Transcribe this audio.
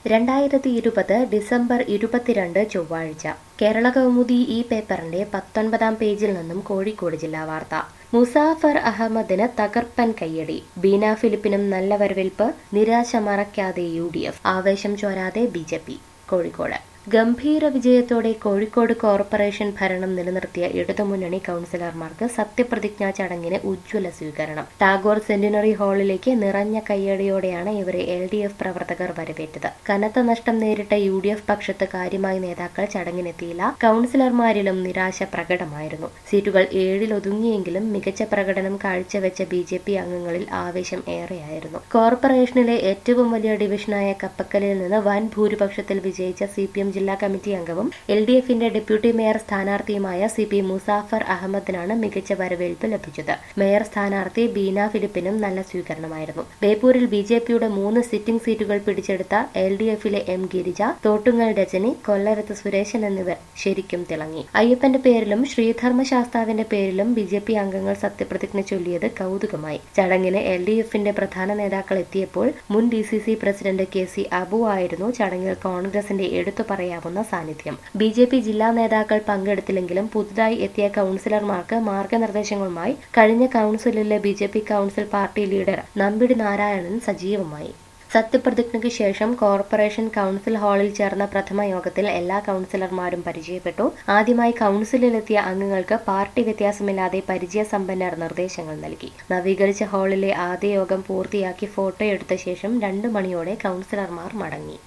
രണ്ടായിരത്തി ഇരുപത് ഡിസംബർ ഇരുപത്തിരണ്ട് ചൊവ്വാഴ്ച കേരള കൗമുദി ഈ പേപ്പറിന്റെ പത്തൊൻപതാം പേജിൽ നിന്നും കോഴിക്കോട് ജില്ലാ വാർത്ത മുസാഫർ അഹമ്മദിന് തകർപ്പൻ കയ്യടി ബീന ഫിലിപ്പിനും നല്ല വരവേൽപ്പ് നിരാശ മറയ്ക്കാതെ യു ഡി എഫ് ആവേശം ചോരാതെ ബി ജെ പി കോഴിക്കോട് ഗംഭീര വിജയത്തോടെ കോഴിക്കോട് കോർപ്പറേഷൻ ഭരണം നിലനിർത്തിയ ഇടതുമുന്നണി കൗൺസിലർമാർക്ക് സത്യപ്രതിജ്ഞാ ചടങ്ങിന് ഉജ്ജ്വല സ്വീകരണം ടാഗോർ സെന്റിനറി ഹാളിലേക്ക് നിറഞ്ഞ കയ്യടിയോടെയാണ് ഇവരെ എൽ ഡി എഫ് പ്രവർത്തകർ വരവേറ്റത് കനത്ത നഷ്ടം നേരിട്ട യു ഡി എഫ് പക്ഷത്ത് കാര്യമായി നേതാക്കൾ ചടങ്ങിനെത്തിയില്ല കൗൺസിലർമാരിലും നിരാശ പ്രകടമായിരുന്നു സീറ്റുകൾ ഏഴിൽ ഒതുങ്ങിയെങ്കിലും മികച്ച പ്രകടനം കാഴ്ചവെച്ച ബി ജെ പി അംഗങ്ങളിൽ ആവേശം ഏറെയായിരുന്നു കോർപ്പറേഷനിലെ ഏറ്റവും വലിയ ഡിവിഷനായ കപ്പക്കലിൽ നിന്ന് വൻ ഭൂരിപക്ഷത്തിൽ വിജയിച്ച സി പി എം ജില്ലാ കമ്മിറ്റി അംഗവും എൽ ഡി എഫിന്റെ ഡെപ്യൂട്ടി മേയർ സ്ഥാനാർത്ഥിയുമായ സി പി മുസാഫർ അഹമ്മദിനാണ് മികച്ച വരവേൽപ്പ് ലഭിച്ചത് മേയർ സ്ഥാനാർത്ഥി ബീന ഫിലിപ്പിനും നല്ല സ്വീകരണമായിരുന്നു ബേപ്പൂരിൽ ബി ജെ പിയുടെ മൂന്ന് സിറ്റിംഗ് സീറ്റുകൾ പിടിച്ചെടുത്ത എൽ ഡി എഫിലെ എം ഗിരിജ തോട്ടുങ്ങൽ രജനി കൊല്ലരത്ത് സുരേശൻ എന്നിവർ ശരിക്കും തിളങ്ങി അയ്യപ്പന്റെ പേരിലും ശ്രീധർമ്മ ശാസ്താവിന്റെ പേരിലും ബി ജെ പി അംഗങ്ങൾ സത്യപ്രതിജ്ഞ ചൊല്ലിയത് കൗതുകമായി ചടങ്ങിന് എൽ ഡി എഫിന്റെ പ്രധാന നേതാക്കൾ എത്തിയപ്പോൾ മുൻ D C C president K C Abu ആയിരുന്നു ചടങ്ങിൽ കോൺഗ്രസിന്റെ എടുത്തു പറയാവുന്ന സാന്നിധ്യം ബി ജെ പി ജില്ലാ നേതാക്കൾ പങ്കെടുത്തില്ലെങ്കിലും പുതുതായി എത്തിയ കൗൺസിലർമാർക്ക് മാർഗനിർദ്ദേശങ്ങളുമായി കഴിഞ്ഞ കൗൺസിലിലെ B J P council party leader Nambidi Narayanan സജീവമായി സത്യപ്രതിജ്ഞയ്ക്ക് ശേഷം കോർപ്പറേഷൻ കൗൺസിൽ ഹാളിൽ ചേർന്ന പ്രഥമ യോഗത്തിൽ എല്ലാ കൗൺസിലർമാരും പരിചയപ്പെട്ടു ആദ്യമായി കൗൺസിലിലെത്തിയ അംഗങ്ങൾക്ക് പാർട്ടി വ്യത്യാസമില്ലാതെ പരിചയസമ്പന്നർ നിർദ്ദേശങ്ങൾ നൽകി നവീകരിച്ച ഹാളിലെ ആദ്യ യോഗം പൂർത്തിയാക്കി ഫോട്ടോ എടുത്ത ശേഷം രണ്ടു മണിയോടെ കൗൺസിലർമാർ മടങ്ങി